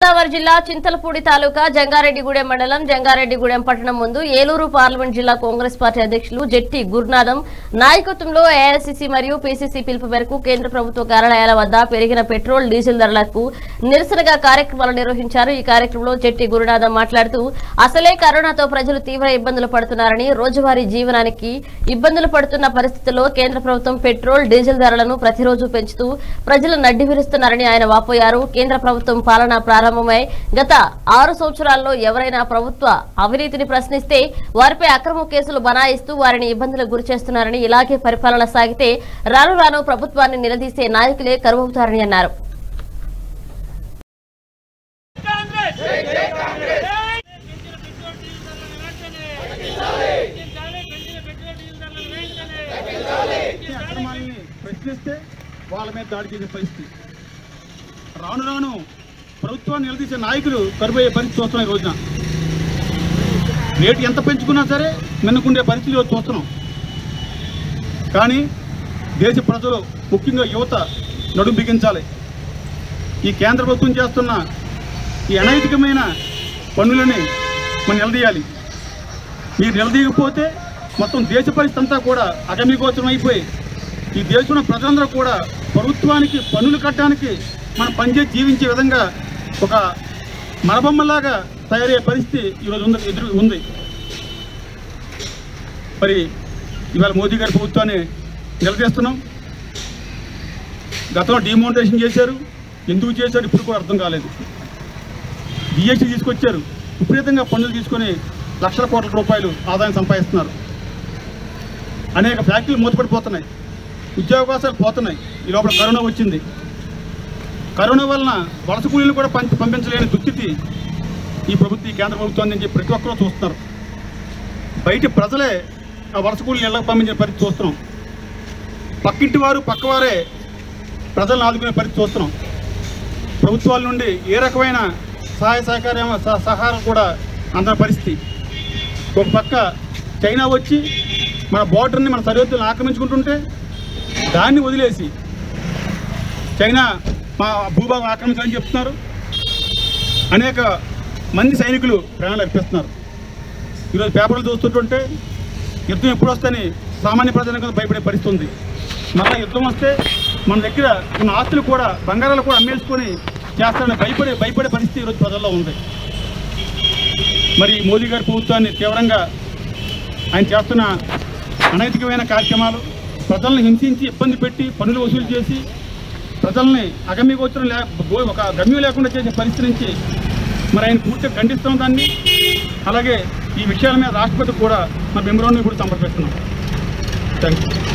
గోదావరి జిల్లా చింతలపూడి తాలూకా జంగారెడ్డిగూడెం మండలం జంగారెడ్డిగూడెం పట్టణం ముందు ఏలూరు పార్లమెంట్ జిల్లా కాంగ్రెస్ పార్టీ అధ్యక్షులు జెట్టి గురునాథం నాయకత్వంలో ఏఐసిసి మరియు పిసిసి పిలుపు మేరకు కేంద్ర ప్రభుత్వ కార్యాలయాల వద్ద పెరిగిన పెట్రోల్ డీజిల్ ధరలకు నిరసనగా కార్యక్రమాలు నిర్వహించారు ఈ కార్యక్రమంలో జెట్టి గురునాథం మాట్లాడుతూ అసలే కరోనాతో ప్రజలు తీవ్ర ఇబ్బందులు పడుతున్నారని రోజువారీ జీవనానికి ఇబ్బందులు పడుతున్న పరిస్థితుల్లో కేంద్ర ప్రభుత్వం పెట్రోల్ డీజిల్ ధరలను ప్రతిరోజు పెంచుతూ ప్రజలు నడ్డి విరుస్తున్నారని ఆయన వాపోయారు కేంద్ర ప్రభుత్వం పాలన ప్రారంభమై గత ఆరు సంవత్సరాల్లో ఎవరైనా ప్రభుత్వ అవినీతిని ప్రశ్నిస్తే వారిపై అక్రమ కేసులు బనాయిస్తూ వారిని ఇబ్బందులకు గురి చేస్తున్నారని ఇలాగే పరిపాలన సాగితే రాను రాను ప్రభుత్వాన్ని నిలదీసే నాయకులే కరువవుతారని అన్నారు కాంగ్రెస్ జై జై కాంగ్రెస్ ఈ అక్రమాలని ప్రశ్నిస్తే వాళ్ళ మీద దాడి చేసే పరిస్థితి రాను రాను ప్రభుత్వాన్ని నిలదీసే నాయకులు కరువయ్యే పరిస్థితి చూస్తున్నాం ఈ రోజున రేటు ఎంత పెంచుకున్నా సరే మిన్నకుండే పరిస్థితి ఈరోజు చూస్తున్నాం కానీ దేశ ప్రజలు ముఖ్యంగా యువత నడుం బిగించాలి ఈ కేంద్ర ప్రభుత్వం చేస్తున్న ఈ అనైతికమైన పనులని మనం నిలదీయాలి మీరు నిలదీయకపోతే మొత్తం దేశ పరిస్థితి అంతా కూడా అగమ్యగోచరం అయిపోయి ఈ దేశంలో ప్రజలందరూ కూడా ప్రభుత్వానికి పన్నులు కట్టడానికి మనం పనిచేసి జీవించే విధంగా ఒక మరబొమ్మలాగా తయారయ్యే పరిస్థితి ఈరోజు ఉంది ఎదురు ఉంది మరి ఇవాళ మోదీ గారి ప్రభుత్వాన్ని నిలదీస్తున్నాం గతంలో డిమోనిటేషన్ చేశారు ఎందుకు చేశారు ఇప్పుడు కూడా అర్థం కాలేదు జిఎస్టీ తీసుకొచ్చారు విపరీతంగా పన్నులు తీసుకొని లక్షల కోట్ల రూపాయలు ఆదాయం సంపాదిస్తున్నారు అనేక ఫ్యాక్టరీలు మూతపడిపోతున్నాయి ఉద్యోగావకాశాలు పోతున్నాయి ఈ లోపల కరోనా వచ్చింది కరోనా వలన వలస కూలీలు కూడా పంపి పంపించలేని దుస్థితి ఈ ప్రభుత్వం ఈ కేంద్ర ప్రభుత్వం నుంచి ప్రతి ఒక్కరూ చూస్తున్నారు బయట ప్రజలే ఆ వలస కూలీలు ఇళ్ళకి పంపించే పరిస్థితి చూస్తున్నాం పక్కింటి వారు పక్కవారే ప్రజలను ఆదుకునే పరిస్థితి చూస్తున్నాం ప్రభుత్వాల నుండి ఏ రకమైన సహాయ సహకారం సహ- సహారం కూడా అందరి పరిస్థితి ఒక పక్క చైనా వచ్చి మన బార్డర్ని మన సరిహద్దులను ఆక్రమించుకుంటుంటే దాన్ని వదిలేసి చైనా మా భూభాగం ఆక్రమించాలని చెప్తున్నారు అనేక మంది సైనికులు ప్రాణాలు అర్పిస్తున్నారు ఈరోజు పేపర్లు చూస్తుంటుంటే యుద్ధం ఎప్పుడు వస్తని సామాన్య ప్రజలకు భయపడే పరిస్థితి ఉంది మళ్ళీ యుద్ధం వస్తే మన దగ్గర ఉన్న ఆస్తులు కూడా బంగారాలు కూడా అమ్మేసుకొని చేస్తారని భయపడే భయపడే పరిస్థితి ఈరోజు ప్రజల్లో ఉంది మరి మోదీ గారి ప్రభుత్వాన్ని తీవ్రంగా ఆయన చేస్తున్న అనైతికమైన కార్యక్రమాలు ప్రజలను హింసించి ఇబ్బంది పెట్టి పన్నులు వసూలు చేసి ప్రజల్ని అగమ్యగోచరం లే గో- ఒక గమ్యం లేకుండా చేసే పరిస్థితి నుంచి మరి ఆయన పూర్తిగా ఖండిస్తున్నాం దాన్ని అలాగే ఈ విషయాల మీద రాష్ట్రపతి కూడా మన మెమోరాన్ని కూడా సమర్పిస్తున్నాం థ్యాంక్ యూ